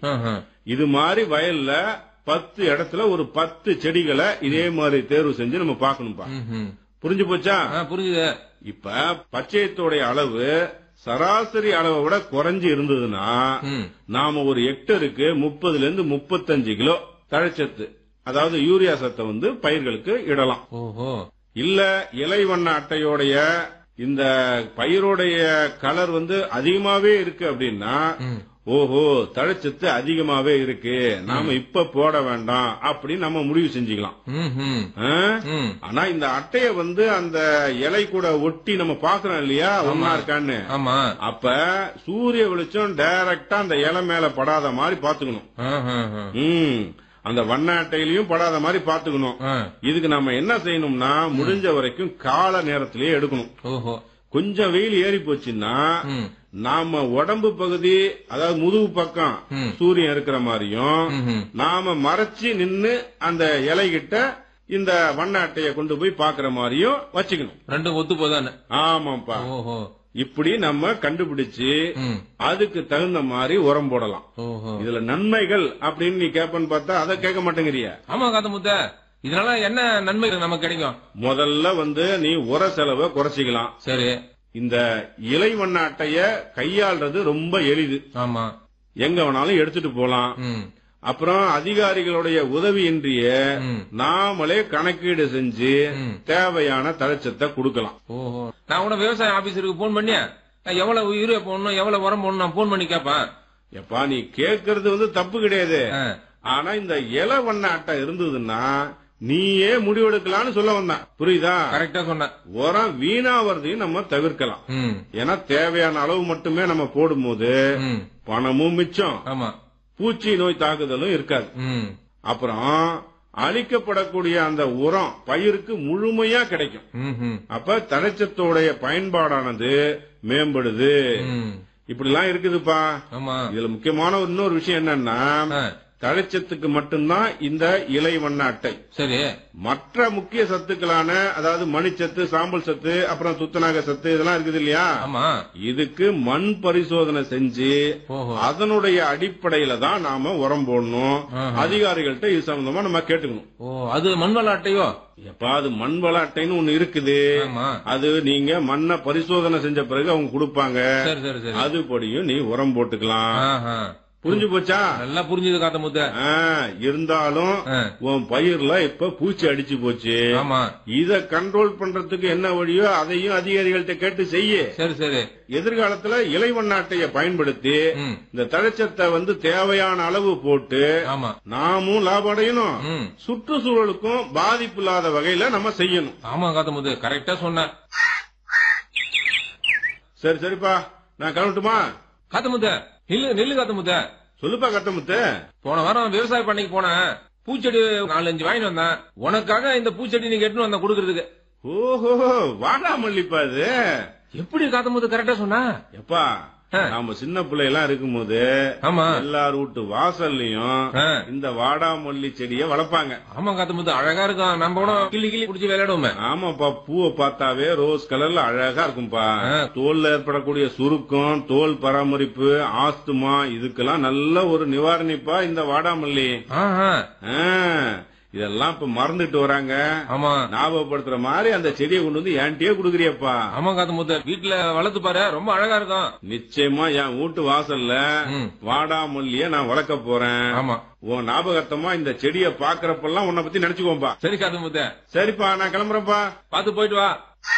ஆஹா. இது மாதிரி வயல்ல பத்து இடத்துல ஒரு பத்து செடிகளை இதே மாதிரி தேர்வு செஞ்சு நம்ம பார்க்கணும்பா ம்ஹும். புரிஞ்சு போச்சா ஆ, புரிஞ்சுது இப்ப பச்சையத்தோடைய அளவு சராசரி அளவை விட குறைஞ்சு இருந்ததுன்னா ம். நாம ஒரு ஹெக்டருக்கு முப்பதுல இருந்து முப்பத்தஞ்சு கிலோ தழைச்சத்து அதாவது யூரியா சத்தை வந்து பயிர்களுக்கு இடலாம் ஓஹோ இல்ல இலை வண்ண அட்டையோடைய இந்த பயிரோடைய கலர் வந்து அதிகமாவே இருக்கு அப்படின்னா ம். ஓஹோ தழைச்சத்து அதிகமாவே இருக்கு நாம இப்ப போட வேண்டாம் அப்படின்னு நம்ம முடிவு செஞ்சுக்கலாம் ம்ஹும். ஆ? ம். ஆனா இந்த அட்டைய வந்து அந்த இலை கூட ஒட்டி நம்ம பாக்குறோம் இல்லையா ஒன்னா இருக்கான்னு ஆமா அப்ப சூரிய வெளிச்சம் டைரக்டா அந்த இலை மேல படாத மாதிரி பாத்துக்கணும் ஆஹா, ஆஹா. ம் அந்த வண்ண அட்டையிலயும் படாத மாதிரி பாத்துக்கணும் ஆ. இதுக்கு நம்ம என்ன செய்யணும்னா முடிஞ்ச வரைக்கும் கால நேரத்திலேயே எடுக்கணும் ஓஹோ கொஞ்சம் வெயில் ஏறி போச்சுன்னா ம். நாம உடம்பு பகுதி அதாவது முதுகு பக்கம் ம். சூரியன் இருக்கிற மாதிரியும் ம்ஹும். நாம மறைச்சு நின்னு அந்த இலைகிட்ட இந்த வண்ண அட்டைய கொண்டு போய் பாக்குற மாதிரியும் வச்சுக்கணும் ரெண்டும் ஒத்து போதானே ஆமாப்பா ஓஹோ இப்படி நம்ம கண்டுபிடிச்சு ம். அதுக்கு தகுந்த மாதிரி உரம் போடலாம் ஓஹோ இதுல நன்மைகள் அப்படின்னு நீ கேப்பன்னு பார்த்தா அதை கேட்க மாட்டேங்கிறிய ஆமா காத்த முத்த இதனால என்ன நன்மை நமக்கு கிடைக்கும் முதல்ல வந்து நீ உர செலவை குறைச்சிக்கலாம் சரி இந்த இலை வண்ண அட்டைய கையாள்றது ரொம்ப எளிது ஆமா எங்க வேணாலும் எடுத்துட்டு போலாம் ம். அப்புறம் அதிகாரிகளுடைய உதவியின்றிய ம். நாமளே கணக்கீடு செஞ்சு ம். தேவையான தழைச்சத்தை கொடுக்கலாம் ஓஹோ நான் கூட விவசாய ஆபீசருக்கு போன் பண்ணி நான் எவ்வளவு யூரியா போடணும் எவ்வளவு உரம் போடணும் நான் போன் பண்ணி கேட்பேன் எப்பா நீ கேக்குறது வந்து தப்பு கிடையாது ஆ. ஆனா இந்த இலை வண்ண அட்டை இருந்ததுன்னா நீயே முடிவெடுக்கலாம்னு சொல்ல வந்தேன் புரியுதா கரெக்டா சொன்னேன் உரம் வீணாவதையும் நம்ம தவிர்க்கலாம் ம். ஏன்னா தேவையான அளவு மட்டுமே நம்ம போடும்போது ம். பணமும் மிச்சம் ஆமா பூச்சி நோய் தாக்குதலும் இருக்காது ம். அப்புறம் அளிக்கப்படக்கூடிய அந்த உரம் பயிருக்கு முழுமையா கிடைக்கும் ம்ஹும். அப்ப தழைச்சத்தோடைய பயன்பாடானது மேம்படுது ம். இப்படிலாம் இருக்குதுப்பா ஆமா இதுல முக்கியமான இன்னொரு விஷயம் என்னன்னா ஆ. தழைச்சத்துக்கு மட்டும்தான் இந்த இலை வண்ண அட்டை சரி மற்ற முக்கிய சத்துக்களான அதாவது மணிச்சத்து சாம்பல் சத்து அப்புறம் துத்தநாக சத்து இதெல்லாம் இருக்குது இல்லையா ஆமா இதுக்கு மண் பரிசோதனை செஞ்சு ஓஹோ அதனுடைய அடிப்படையில தான் நாம உரம் போடணும் ஆஹா. அதிகாரிகள்ட்ட இது சம்பந்தமா நம்ம கேட்டுக்கணும் ஓ அது மண்வள அட்டையோ எப்பா அது மண் வள அட்டைன்னு ஒண்ணு இருக்குது ஆமா அது நீங்க மண்ணை பரிசோதனை செஞ்ச பிறகு அவங்க கொடுப்பாங்க சரி சரி சரி அதுபடியும் நீ உரம் போட்டுக்கலாம் ஆஹா. புரிஞ்சு போச்சா நல்லா புரிஞ்சுது காத்த முத்த ஆ, இருந்தாலும் ஆ. உன் பயிர்ல இப்ப பூச்சி அடிச்சு போச்சு ஆமா இத கண்ட்ரோல் பண்றதுக்கு என்ன வழியோ அதையும் அதிகாரிகள்ட்ட கேட்டு செய்ய சரி சரி எதிர்காலத்துல இலைவண்ண அட்டையை பயன்படுத்தி ம். இந்த தழைச்சத்தை வந்து தேவையான அளவு போட்டு ஆமா நாமும் லாபம் அடையணும் ம். சுற்றுச்சூழலுக்கும் பாதிப்பு இல்லாத வகையில நம்ம செய்யணும் ஆமா காத்த முத்து கரெக்டா சொன்ன சரி சரிப்பா நான் கிளம்பட்டுமா காத்த முத்த நில்லு நில்லு காத்த முத்த சொல்லுப்பா கட்டமுத்து போன வாரம் விவசாய பண்ணைக்கு போனேன் பூச்செடி நாலஞ்சு வாங்கிட்டு வந்தேன் உனக்காக இந்த பூச்செடி நீங்க எட்டுன்னு வந்தேன் கொடுக்கறதுக்கு ஓஹோ வாடாமல்லிப்பா இது எப்படி காத்த முத்து கரெக்டா சொன்னா எப்பா ஆ. நாம சின்ன பிள்ளையெல்லாம் இருக்கும்போது ஆமா எல்லார் வீட்டு வாசல்லையும் ஆ. இந்த வாடாமல்லி செடியை வளர்ப்பாங்க ஆமா காத்த முத்து அழகா இருக்கும் நம்ம கூட கிள்ளி கிள்ளி புடிச்சு விளையாடுவோமே ஆமாப்பா பூவை பார்த்தாவே ரோஸ் கலர்ல அழகா இருக்கும்பா ஆ. தோல்ல ஏற்படக்கூடிய சுருக்கம் தோல் பராமரிப்பு ஆஸ்துமா இதுக்கெல்லாம் நல்ல ஒரு நிவாரணிப்பா இந்த வாடாமல்லி ஆஹா. ஆ, இதெல்லாம் இப்ப மறந்துட்டு வராங்க ஆமா ஞாபகப்படுத்துற மாதிரி அந்த செடியை கொண்டு வந்து என்கிட்டயே குடுக்குறியப்பா ஆமா காத்த முத்து வீட்டுல வளர்த்து பாரு ரொம்ப அழகா இருக்கும் நிச்சயமா என் வீட்டு வாசல்ல ம். வாடாமல்லிய நான் வளர்க்க போறேன் ஆமா உன் ஞாபகத்தமா இந்த செடியை பாக்குறப்பெல்லாம் உன்னை பத்தி நினைச்சுக்கோப்பா சரி காத்த முத்து சரிப்பா நான் கிளம்புறேன்ப்பா பாத்து போயிட்டு வா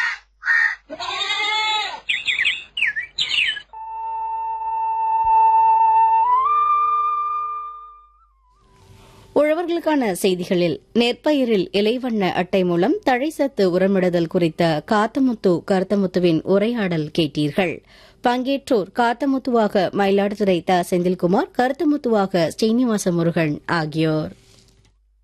உழவர்களுக்கான செய்திகளில் நெற்பயிரில் இலைவண்ண அட்டை மூலம் தழைசத்து உரமிடுதல் குறித்த காத்தமுத்து கருத்தமுத்துவின் உரையாடல் கேட்டீர்கள் பங்கேற்றோர் காத்தமுத்துவாக மயிலாடுதுறை த செந்தில்குமார் கருத்தமுத்துவாக ஸ்ரீனிவாச முருகன் ஆகியோர்